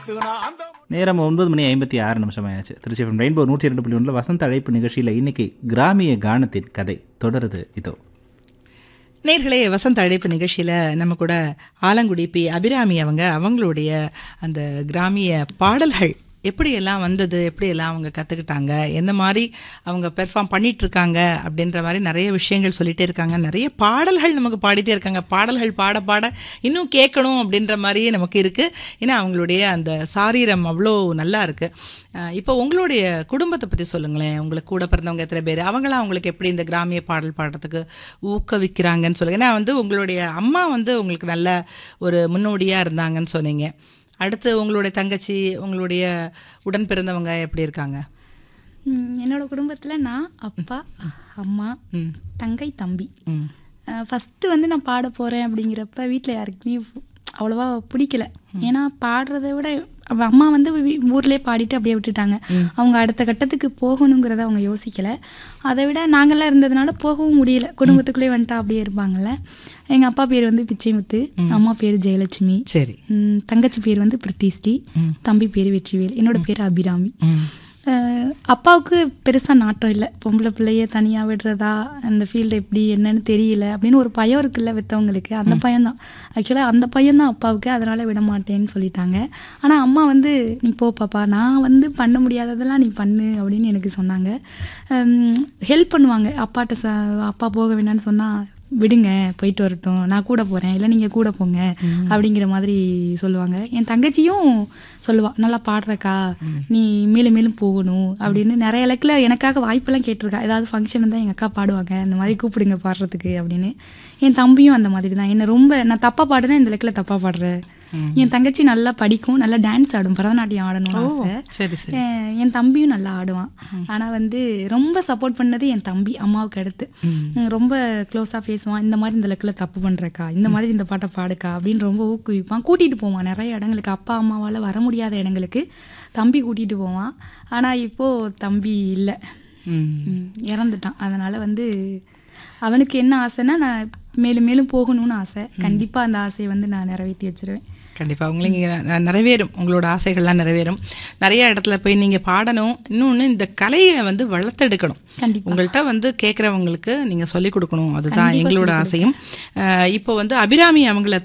நேரம் ஒன்பது மணி ஐம்பத்தி ஆறு நிமிஷம் ஆயாச்சு திருச்சி FM ரெயின்போ நூற்றி இரண்டு புள்ளி ஒன்றில் வசந்த அழைப்பு நிகழ்ச்சியில் இன்னைக்கு கிராமிய கானத்தின் கதை தொடருது இதோ நேர்களே வசந்த அழைப்பு நிகழ்ச்சியில் நம்ம கூட ஆலங்குடி பி அபிராமி அவங்க அவங்களுடைய அந்த கிராமிய பாடல்கள் எப்படியெல்லாம் வந்தது எப்படியெல்லாம் அவங்க கற்றுக்கிட்டாங்க எந்த மாதிரி அவங்க பெர்ஃபார்ம் பண்ணிட்டு இருக்காங்க அப்படின்ற மாதிரி நிறைய விஷயங்கள் சொல்லிட்டே இருக்காங்க நிறைய பாடல்கள் நமக்கு பாடிட்டே இருக்காங்க பாடல்கள் பாட பாட இன்னும் கேட்கணும் அப்படின்ற மாதிரியே நமக்கு இருக்குது ஏன்னா அவங்களுடைய அந்த சாரீரம் அவ்வளோ நல்லா இருக்குது இப்போ உங்களுடைய குடும்பத்தை பற்றி சொல்லுங்களேன் உங்களுக்கு கூட பிறந்தவங்க எத்தனை பேர் அவங்களாம் உங்களுக்கு எப்படி இந்த கிராமிய பாடல் பாடுறதுக்கு ஊக்குவிக்கிறாங்கன்னு சொல்லுங்க ஏன்னா வந்து உங்களுடைய அம்மா வந்து உங்களுக்கு நல்ல ஒரு முன்னோடியாக இருந்தாங்கன்னு சொன்னீங்க அடுத்து உங்களுடைய தங்கச்சி உங்களுடைய உடன் பிறந்தவங்க எப்படி இருக்காங்க ம், என்னோட குடும்பத்தில் நான் அப்பா அம்மா ம் தங்கை தம்பி ம் ஃபஸ்ட்டு வந்து நான் பாட போகிறேன் அப்படிங்கிறப்ப வீட்டில் யாருக்குமே அவ்வளோவா பிடிக்கல ஏன்னா பாடுறதை விட அவ அம்மா வந்து வீ- ஊர்லயே பாடிட்டு அப்படியே விட்டுட்டாங்க அவங்க அடுத்த கட்டத்துக்கு போகணுங்கிறத அவங்க யோசிக்கல அதை விட நாங்கெல்லாம் இருந்ததுனால போகவும் முடியல குடும்பத்துக்குள்ளே வந்துட்டா அப்படியே இருப்பாங்கல்ல எங்கள் அப்பா பேர் வந்து பிச்சைமுத்து அம்மா பேர் ஜெயலட்சுமி சரி ம், தங்கச்சி பேர் வந்து பிரித்திஸ்ரீ தம்பி பேர் வெற்றிவேல் என்னோட பேர் அபிராமி ம் அஹ் அப்பாவுக்கு பெருசாக நாட்டம் இல்லை பொம்பளை பிள்ளைய தனியாக விடுறதா அந்த ஃபீல்டு எப்படி என்னன்னு தெரியல அப்படின்னு ஒரு பயம் இருக்குல்ல விற்றவங்களுக்கு அந்த பையன்தான் ஆக்சுவலாக அந்த பையன்தான் அப்பாவுக்கு அதனால் விட மாட்டேன்னு சொல்லிட்டாங்க ஆனால் அம்மா வந்து நீ போ பாப்பா நான் வந்து பண்ண முடியாததெல்லாம் நீ பண்ணு அப்படின்னு எனக்கு சொன்னாங்க ஹெல்ப் பண்ணுவாங்க அப்பாட்ட ச அப்பா போக வேண்டாம்னு சொன்னால் விடுங்க போயிட்டு வரட்டும் நான் கூட போகிறேன் இல்லை நீங்கள் கூட போங்க அப்படிங்கிற மாதிரி சொல்லுவாங்க என் தங்கச்சியும் சொல்லுவா நல்லா பாடுறக்கா நீ மேலும் மேலும் போகணும் அப்படின்னு நிறைய இலக்கில் எனக்காக வாய்ப்பெல்லாம் கேட்டிருக்கா ஏதாவது ஃபங்க்ஷன் இருந்தால் எங்கள் அக்கா பாடுவாங்க அந்த மாதிரி கூப்பிடுங்க பாடுறதுக்கு அப்படின்னு என் தம்பியும் அந்த மாதிரி தான் என்னை ரொம்ப நான் தப்பாக பாடுறேன் இந்த இலக்கில் தப்பாக பாடுறேன் என் தங்கச்சி நல்லா படிக்கும் நல்லா டான்ஸ் ஆடும் பரதநாட்டியம் ஆடணும்னு ஆசை சரி சரி என் என் தம்பியும் நல்லா ஆடுவான் ஆனால் வந்து ரொம்ப சப்போர்ட் பண்ணது என் தம்பி அம்மாவுக்கு அடுத்து ம், ரொம்ப க்ளோஸாக பேசுவான் இந்த மாதிரி இந்த லெக்கில் தப்பு பண்ணுறக்கா இந்த மாதிரி இந்த பாட்டை பாடுக்கா அப்படின்னு ரொம்ப ஊக்குவிப்பான் கூட்டிகிட்டு போவான் நிறைய இடங்களுக்கு அப்பா அம்மாவால் வர முடியாத இடங்களுக்கு தம்பி கூட்டிகிட்டு போவான் ஆனால் இப்போது தம்பி இல்லை ம் இறந்துட்டான் அதனால் வந்து அவனுக்கு என்ன ஆசைன்னா நான் மேலும் மேலும் போகணும்னு ஆசை கண்டிப்பாக அந்த ஆசையை வந்து நான் நிறைவேற்றி வச்சிருவேன் கண்டிப்பாக உங்களுக்கு ந- நிறைவேறும் உங்களோட ஆசைகள்லாம் நிறைவேறும் நிறைய இடத்துல போய் நீங்கள் பாடணும் இன்னொன்று இந்த கலையை வந்து வளர்த்தெடுக்கணும் கண்டிப்பா. உங்கள்கிட்ட வந்து கேட்குறவங்களுக்கு நீங்கள் சொல்லிக் கொடுக்கணும் அதுதான் எங்களோட ஆசையும் அஹ் இப்போ வந்து அபிராமி அவங்கள